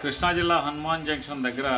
కృష్ణా జిల్లా హనుమాన్ జంక్షన్ దగ్గర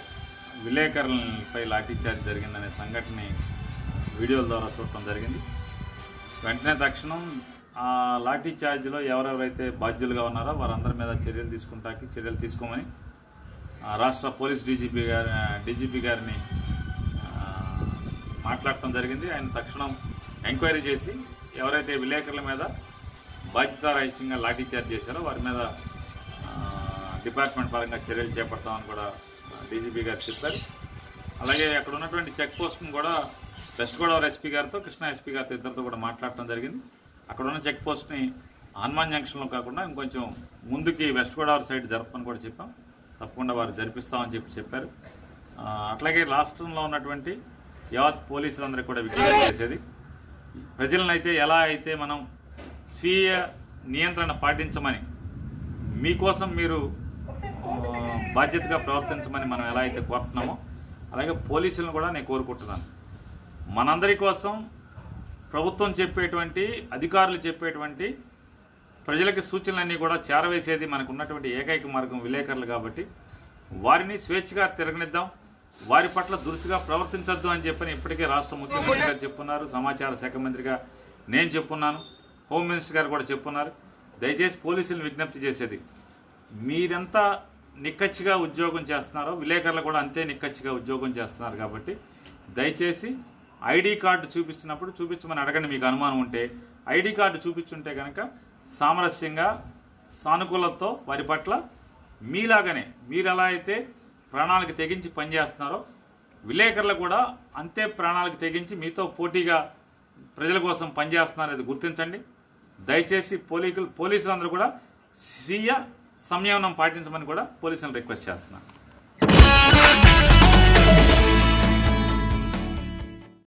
విలేకరులపై లాఠీచార్జ్ జరిగిందనే సంఘటన వీడియోల ద్వారా చూడటం జరిగింది వెంటనే తక్షణం ఆ లాఠీ ఛార్జ్లో ఎవరెవరైతే బాధ్యులుగా ఉన్నారో వారందరి మీద చర్యలు తీసుకుంటాకి చర్యలు తీసుకోమని ఆ రాష్ట్ర పోలీస్ డీజీపీ గారి డీజీపీ గారిని ఆ, మాట్లాడటం జరిగింది ఆయన తక్షణం ఎంక్వైరీ చేసి ఎవరైతే విలేకరుల మీద బాధ్యతారహితంగా లాఠీ చార్జ్ చేశారో వారి మీద ఆ, డిపార్ట్మెంట్ పరంగా చర్యలు చేపడతామని కూడా డీజీపీ గారు చెప్పారు అలాగే అక్కడ ఉన్నటువంటి చెక్ పోస్ట్ను కూడా వెస్ట్ గోదావరి ఎస్పీ గారితో కృష్ణా ఎస్పీ గారితో ఇద్దరితో కూడా మాట్లాడటం జరిగింది అక్కడ ఉన్న చెక్ పోస్ట్ని హనుమాన్ జంక్షన్లో కాకుండా ఇంకొంచెం ముందుకి వెస్ట్ గోదావరి సైడ్ జరపని కూడా చెప్పాం తప్పకుండా వారు జరిపిస్తామని చెప్పి చెప్పారు ఆ, అట్లాగే రాష్ట్రంలో ఉన్నటువంటి యావత్ పోలీసులందరికీ కూడా విజ్ఞప్తి చేసేది ప్రజలను అయితే ఎలా అయితే మనం స్వీయ నియంత్రణ పాటించమని మీకోసం మీరు ఆ, బాధ్యతగా ప్రవర్తించమని మనం ఎలా అయితే కోరుతున్నామో అలాగే పోలీసులను కూడా నేను కోరుకుంటున్నాను మనందరి కోసం ప్రభుత్వం చెప్పేటువంటి అధికారులు చెప్పేటువంటి ప్రజలకి సూచనలన్నీ కూడా చేరవేసేది మనకు ఉన్నటువంటి ఏకైక మార్గం విలేకరులు కాబట్టి వారిని స్వేచ్ఛగా తిరగనిద్దాం వారి పట్ల దురుసుగా ప్రవర్తించొద్దు అని చెప్పని ఇప్పటికే రాష్ట్ర ముఖ్యమంత్రి గారు చెప్పున్నారు సమాచార శాఖ మంత్రిగా నేను చెప్పున్నాను హోమ్ మినిస్టర్ గారు కూడా చెప్పున్నారు దయచేసి పోలీసులను విజ్ఞప్తి చేసేది మీరెంత నిక్కచ్చిగా ఉద్యోగం చేస్తున్నారో విలేకరులు కూడా అంతే నిక్కచ్చిగా ఉద్యోగం చేస్తున్నారు కాబట్టి దయచేసి ఐడి కార్డు చూపించినప్పుడు చూపించమని అడగండి మీకు అనుమానం ఉంటే ఐడి కార్డు చూపించుంటే కనుక సామరస్యంగా సానుకూలతతో వారి పట్ల మీలాగానే మీరు ఎలా అయితే ప్రాణాలకు తెగించి పనిచేస్తున్నారో విలేకరులు కూడా అంతే ప్రాణాలకు తెగించి మీతో పోటీగా ప్రజల కోసం పనిచేస్తున్నారు అది గుర్తించండి దయచేసి పోలీసులు పోలీసులందరూ కూడా స్వీయ సంయమనం పాటించమని కూడా పోలీసులను రిక్వెస్ట్ చేస్తున్నాను